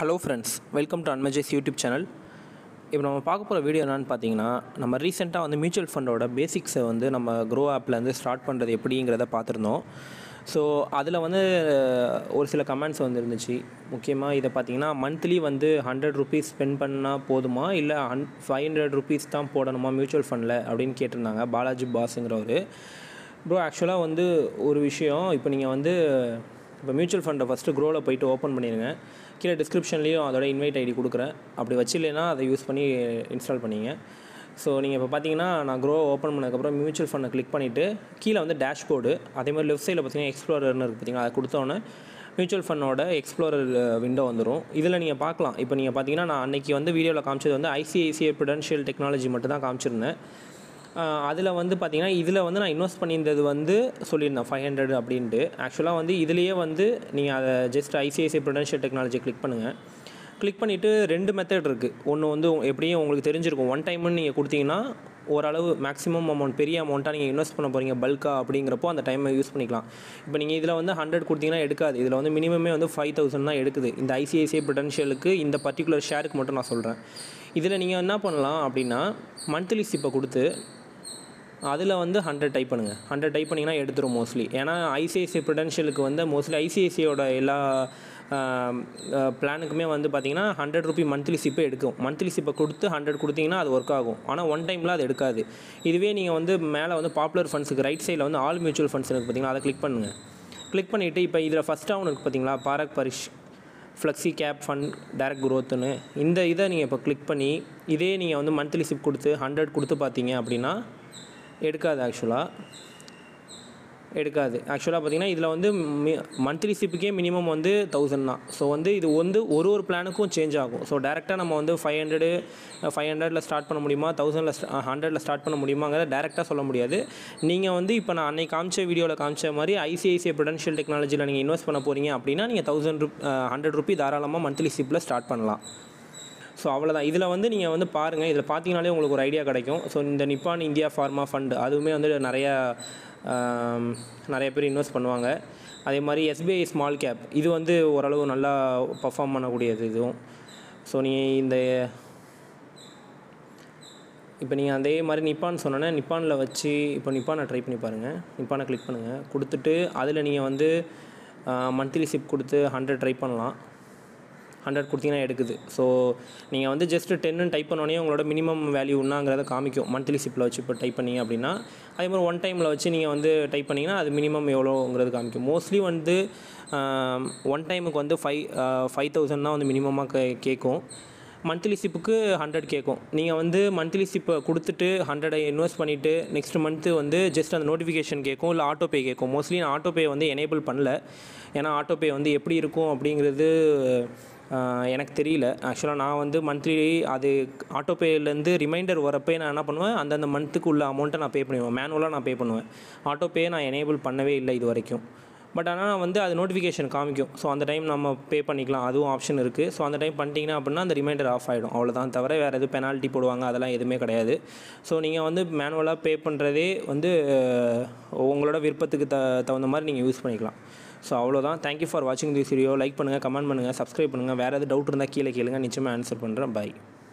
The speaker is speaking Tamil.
ஹலோ ஃப்ரெண்ட்ஸ் வெல்கம் டு அன்மஜேஸ் யூடியூப் சேனல் இப்போ நம்ம பார்க்க போகிற வீடியோ என்னென்னு பார்த்தீங்கன்னா நம்ம ரீசெண்டாக வந்து மியூச்சுவல் ஃபண்டோட பேசிக்ஸை வந்து நம்ம க்ரோ ஆப்லேருந்து ஸ்டார்ட் பண்ணுறது எப்படிங்கிறத பார்த்துருந்தோம் ஸோ அதில் வந்து ஒரு சில கமெண்ட்ஸ் வந்து இருந்துச்சு முக்கியமாக இதை பார்த்தீங்கன்னா மந்த்லி வந்து ஹண்ட்ரட் ருபீஸ் ஸ்பெண்ட் பண்ணால் போதுமா இல்லை ஹன் ஃபைவ் ஹண்ட்ரட் ருபீஸ் தான் போடணுமா மியூச்சுவல் ஃபண்டில் அப்படின்னு கேட்டிருந்தாங்க பாலாஜி பாஸுங்கிறவர் ப்ரோ ஆக்சுவலாக வந்து ஒரு விஷயம் இப்போ நீங்கள் வந்து இப்போ மியூச்சுவல் ஃபண்டை ஃபஸ்ட்டு க்ரோவில் போயிட்டு ஓப்பன் பண்ணிடுங்க கீழே டிஸ்கிரிப்ஷன்லேயும் அதோட இன்வைட் ஐடி கொடுக்குறேன் அப்படி வச்சில்லைன்னா அதை யூஸ் பண்ணி இன்ஸ்டால் பண்ணிங்க ஸோ நீங்கள் இப்போ பார்த்தீங்கன்னா நான் க்ரோ ஓப்பன் பண்ணதுக்கப்புறம் மியூச்சுவல் ஃபண்டை கிளிக் பண்ணிவிட்டு கீழே வந்து டேஷ்போர்டு அதே மாதிரி லெஃப்ட் சைடில் பார்த்தீங்கன்னா எக்ஸ்ப்ளோரர்னு இருக்குது பார்த்தீங்கன்னா அதை கொடுத்தோன்னே மியூச்சுவல் ஃபண்டோட எக்ஸ்ப்ளோரர் விண்டோ வந்துடும் இதில் நீங்கள் பார்க்கலாம் இப்போ நீங்கள் பார்த்தீங்கன்னா நான் அன்றைக்கி வந்து வீடியோவில் காமிச்சது வந்து ஐசிஐசிஐ ப்ரிடென்ஷியல் டெக்னாலஜி மட்டும் தான் காமிச்சிருந்தேன் அதில் வந்து பார்த்திங்கன்னா இதில் வந்து நான் இன்வெஸ்ட் பண்ணியிருந்தது வந்து சொல்லியிருந்தேன் ஃபைவ் ஹண்ட்ரட் அப்படின்ட்டு ஆக்சுவலாக வந்து இதுலேயே வந்து நீங்கள் அதை just ICICI Prudential technology click பண்ணுங்கள் கிளிக் பண்ணிவிட்டு ரெண்டு மெத்தட் இருக்குது ஒன்று வந்து எப்படியும் உங்களுக்கு தெரிஞ்சிருக்கும் ஒன் டைம்னு நீங்கள் கொடுத்தீங்கன்னா ஓரளவு மேக்ஸிமம் அமௌண்ட் பெரிய அமௌண்ட்டாக நீங்கள் இன்வெஸ்ட் பண்ண போகிறீங்க பல்காக அப்படிங்கிறப்போ அந்த டைமை யூஸ் பண்ணிக்கலாம் இப்போ நீங்கள் இதில் வந்து ஹண்ட்ரட் கொடுத்தீங்கன்னா எடுக்காது இதில் வந்து மினிமமே வந்து ஃபைவ் தௌசண்ட் தான் எடுக்குது இந்த ஐசிஐசிஐ ப்ரொடென்ஷியலுக்கு இந்த பர்டிகுலர் ஷேருக்கு மட்டும் நான் சொல்கிறேன் இதில் நீங்கள் என்ன பண்ணலாம் அப்படின்னா மந்த்லி சிப்பை கொடுத்து அதில் வந்து ஹண்ட்ரட் டைப் பண்ணுங்கள் ஹண்ட்ரட் டைப் பண்ணிங்கன்னா எடுத்துரும் மோஸ்ட்லி ஏன்னா ஐசிஐசிஐ ப்ரிடென்ஷியலுக்கு வந்து மோஸ்ட்லி ஐசிஐசியோட எல்லா பிளானுக்குமே வந்து பார்த்தீங்கன்னா ஹண்ட்ரட் ருபி மந்த்லி சிப்பை எடுக்கும் மந்த்லி சிப்பை கொடுத்து ஹண்ட்ரட் கொடுத்தீங்கன்னா அது ஒர்க் ஆகும் ஆனால் ஒன் டைமில் அது எடுக்காது இதுவே நீங்கள் வந்து மேலே வந்து பாப்புலர் ஃபண்ட்ஸுக்கு ரைட் சைடில் வந்து ஆல் மியூச்சுவல் ஃபண்ட்ஸ் இருக்குது பார்த்தீங்கன்னா அதை கிளிக் பண்ணுங்கள் கிளிக் பண்ணிவிட்டு இப்போ இதில் ஃபஸ்ட்டாக ஒன்று இருக்குது பார்த்தீங்களா Parag Parikh flexi cap fund direct குரோத்துன்னு இந்த இதை நீங்கள் இப்போ கிளிக் பண்ணி இதே நீங்கள் வந்து மந்த்லி சிப் கொடுத்து ஹண்ட்ரட் கொடுத்து பார்த்தீங்க அப்படின்னா எடுக்காது ஆக்சுவலாக எடுக்காது ஆக்சுவலாக பார்த்தீங்கன்னா இதில் வந்து மந்த்லி சிப்புக்கே மினிமம் வந்து தௌசண்ட் தான் ஸோ வந்து இது வந்து ஒரு ஒரு பிளானுக்கும் சேஞ்ச் ஆகும் ஸோ டேரெக்டாக நம்ம வந்து ஃபைவ் ஹண்ட்ரடு ஃபைவ் ஹண்ட்ரடில் ஸ்டார்ட் பண்ண முடியுமா தௌசண்டில் ஹண்ட்ரடில் ஸ்டார்ட் பண்ண முடியுமாங்கிறத டேரெக்டாக சொல்ல முடியாது நீங்கள் வந்து இப்போ நான் அன்னைக்கு காமிச்ச வீடியோவில் காமிச்ச மாதிரி ஐசிஐசிஐ ப்ரொடென்ஷியல் டெக்னாலஜியில் நீங்கள் இன்வெஸ்ட் பண்ண போகிறீங்க அப்படின்னா நீங்கள் தௌசண்ட் ருப் ஹண்ட்ரட் ருபி தாராளமாக மந்த்லி சிப்பில் ஸ்டார்ட் பண்ணலாம் ஸோ அவ்வளோதான் இதில் வந்து நீங்கள் வந்து பாருங்கள் இதில் பார்த்தீங்கனாலே உங்களுக்கு ஒரு ஐடியா கிடைக்கும் ஸோ இந்த நிப்பான் இந்தியா ஃபார்மா ஃபண்ட் அதுவுமே வந்து நிறையா நிறைய பேர் இன்வெஸ்ட் பண்ணுவாங்க அதே மாதிரி எஸ்பிஐ ஸ்மால் கேப் இது வந்து ஓரளவு நல்லா பர்ஃபார்ம் பண்ணக்கூடியது இதுவும் ஸோ நீங்கள் இந்த இப்போ நீங்கள் அதே மாதிரி நிப்பான் சொன்னோன்னே நிப்பானில் வச்சு இப்போ நிப்பானை ட்ரை பண்ணி பாருங்கள் நிப்பானை கிளிக் பண்ணுங்கள் கொடுத்துட்டு அதில் நீங்கள் வந்து மந்த்லி சிப் கொடுத்து ஹண்ட்ரட் ட்ரை பண்ணலாம் ஹண்ட்ரட் கொடுத்தீங்கன்னா எடுக்குது ஸோ நீங்கள் வந்து ஜஸ்ட் டென்னு டைப் பண்ணோடனே உங்களோட மினிமம் வேல்யூ என்னங்கிறத காமிக்கும் மந்த்லி சிப்பில் வச்சு இப்போ டைப் பண்ணிங்க அப்படின்னா அதே மாதிரி ஒன் டைமில் வச்சு நீங்கள் வந்து டைப் பண்ணிங்கன்னா அது மினிமம் எவ்வளோங்கிறது காமிக்கும் மோஸ்ட்லி வந்து ஒன் டைமுக்கு வந்து ஃபைவ் ஃபைவ் தௌசண்ட் தான் வந்து மினிமமாக கே கேட்கும் மந்த்லி சிப்புக்கு ஹண்ட்ரட் கேட்கும் நீங்கள் வந்து மந்த்லி சிப்பை கொடுத்துட்டு ஹண்ட்ரடை இன்வெஸ்ட் பண்ணிவிட்டு நெக்ஸ்ட் மந்த்து வந்து ஜஸ்ட் அந்த நோட்டிஃபிகேஷன் கேட்கும் இல்லை ஆட்டோ பே கேட்கும் மோஸ்ட்லி நான் ஆட்டோ பே வந்து எனேபிள் பண்ணல ஏன்னா ஆட்டோ பே வந்து எப்படி இருக்கும் அப்படிங்கிறது எனக்கு தெரியல ஆக்சுவலாக நான் வந்து மந்த்லி அது ஆட்டோ பேலேருந்து ரிமைண்டர் வரப்போ நான் என்ன பண்ணுவேன் அந்தந்த மந்த்துக்கு உள்ள அமௌண்ட்டை நான் பே பண்ணுவேன் மேனுவலாக நான் பே பண்ணுவேன் ஆட்டோ பே நான் எனேபிள் பண்ணவே இல்லை இது வரைக்கும் பட் ஆனால் வந்து அது நோட்டிஃபிகேஷன் காமிக்கும் ஸோ அந்த டைம் நம்ம பே பண்ணிக்கலாம் அதுவும் ஆப்ஷன் இருக்குது ஸோ அந்த டைம் பண்ணிட்டீங்கன்னா அப்படின்னா அந்த ரிமைண்டர் ஆஃப் ஆகிடும் அவ்வளோதான் தவிர வேறு எதுவும் பெனால்ட்டி போடுவாங்க அதெல்லாம் எதுவுமே கிடையாது ஸோ நீங்கள் வந்து மேனுவலாக பே பண்ணுறதே வந்து உங்களோட விருப்பத்துக்கு த தகுந்த மாதிரி நீங்கள் யூஸ் பண்ணிக்கலாம் ஸோ அவ்வளோதான் தேங்க்யூ ஃபார் வாட்சிங் திஸ் வீடியோ லைக் பண்ணுங்கள் கமெண்ட் பண்ணுங்கள் சப்ஸ்கிரைப் பண்ணுங்கள் வேறு எதாவது டவுட் இருந்தால் கீழே கேளுங்க நிச்சயமாக ஆன்சர் பண்ணுறேன் பை